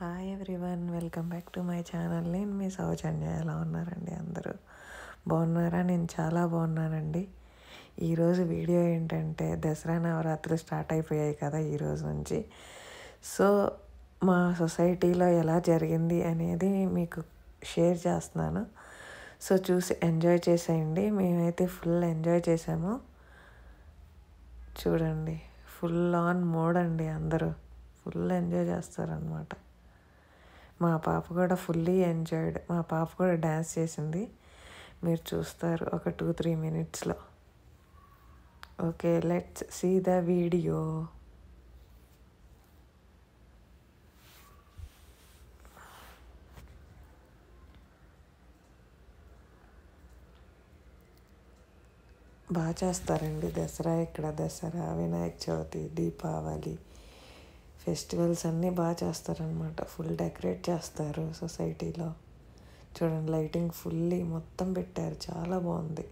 hi everyone welcome back to my channel నేను మీ సౌజన్య ఎలా ఉన్నారండి అందరూ బాగున్నారా నేను చాలా బాగున్నానండి ఈరోజు వీడియో ఏంటంటే దసరా నవరాత్రులు స్టార్ట్ అయిపోయాయి కదా ఈరోజు నుంచి సో మా సొసైటీలో ఎలా జరిగింది అనేది మీకు షేర్ చేస్తున్నాను సో చూసి ఎంజాయ్ చేసేయండి మేమైతే ఫుల్ ఎంజాయ్ చేసాము చూడండి ఫుల్ ఆన్ మోడ్ అండి అందరూ ఫుల్ ఎంజాయ్ చేస్తారనమాట మా పాప కూడా ఫుల్లీ ఎంజాయ్డ్ మా పాప కూడా డ్యాన్స్ చేసింది మీరు చూస్తారు ఒక టూ త్రీ మినిట్స్లో okay let's see the video బాగా చేస్తారండి దసరా ఇక్కడ దసరా వినాయక చవితి దీపావళి ఫెస్టివల్స్ అన్నీ బాగా చేస్తారనమాట ఫుల్ డెకరేట్ చేస్తారు సొసైటీలో చూడండి లైటింగ్ ఫుల్లీ మొత్తం పెట్టారు చాలా బాగుంది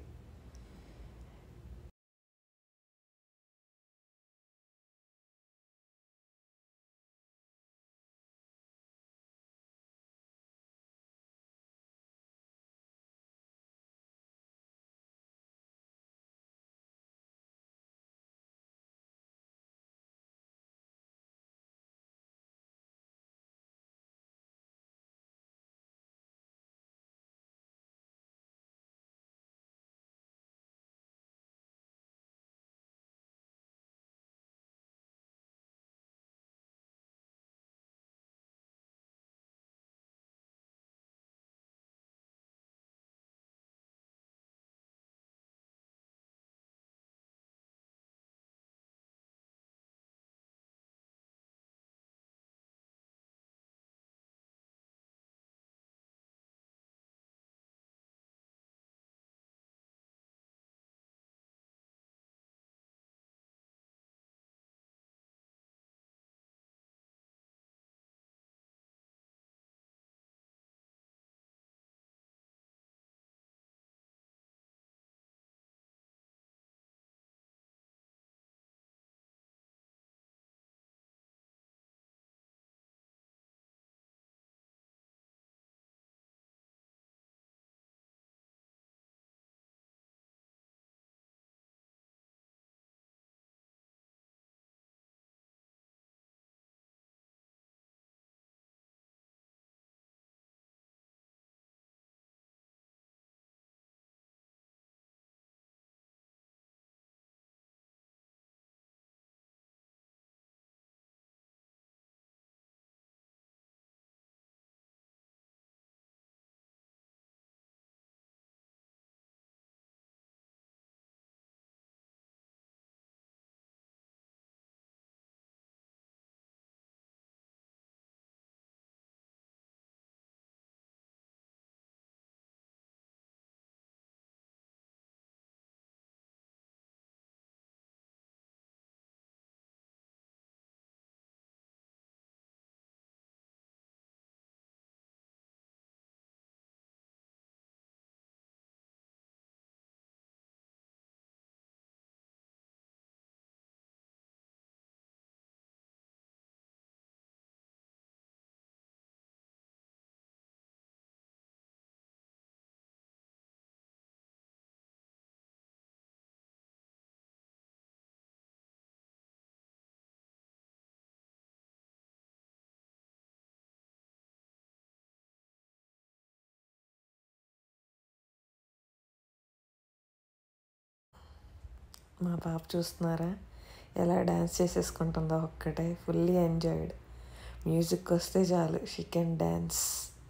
మా పాప చూస్తున్నారా ఎలా డ్యాన్స్ చేసేసుకుంటుందో ఒక్కటే ఫుల్లీ ఎంజాయ్డ్ మ్యూజిక్ వస్తే చాలు షీ కెన్ డ్యాన్స్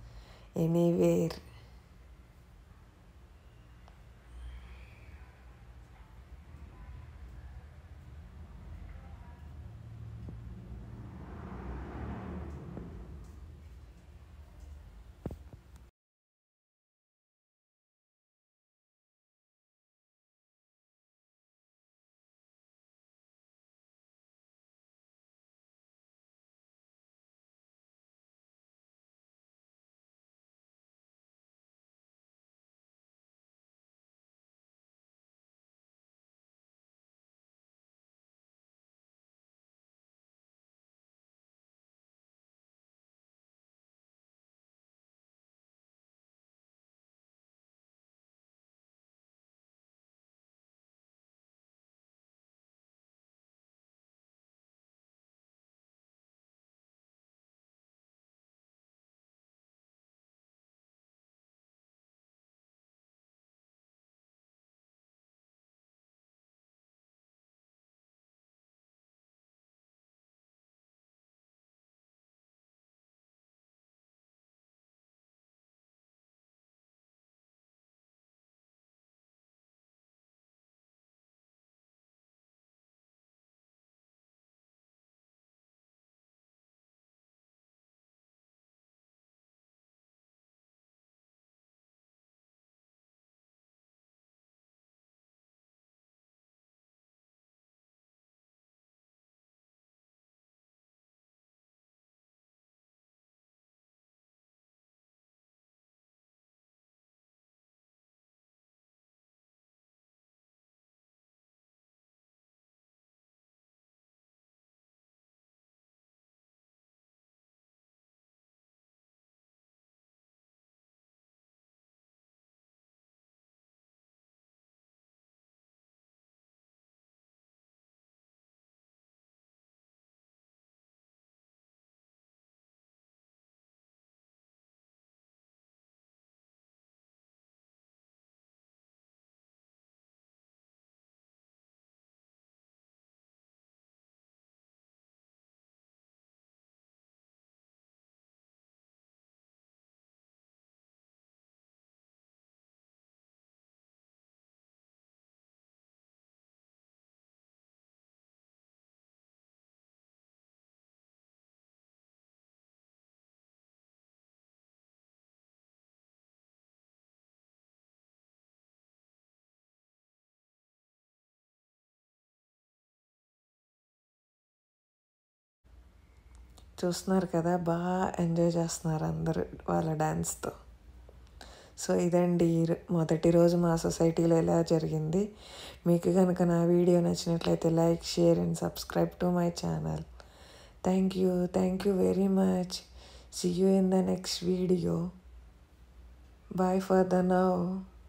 ఎనీవేర్ చూస్తున్నారు కదా బాగా ఎంజాయ్ చేస్తున్నారు అందరూ వాళ్ళ డ్యాన్స్తో సో ఇదండి ఈ రో- మొదటి రోజు మా సొసైటీలో ఎలా జరిగింది మీకు కనుక నా వీడియో నచ్చినట్లయితే like share and subscribe to my channel thank you thank you very much see you in the next video bye for the now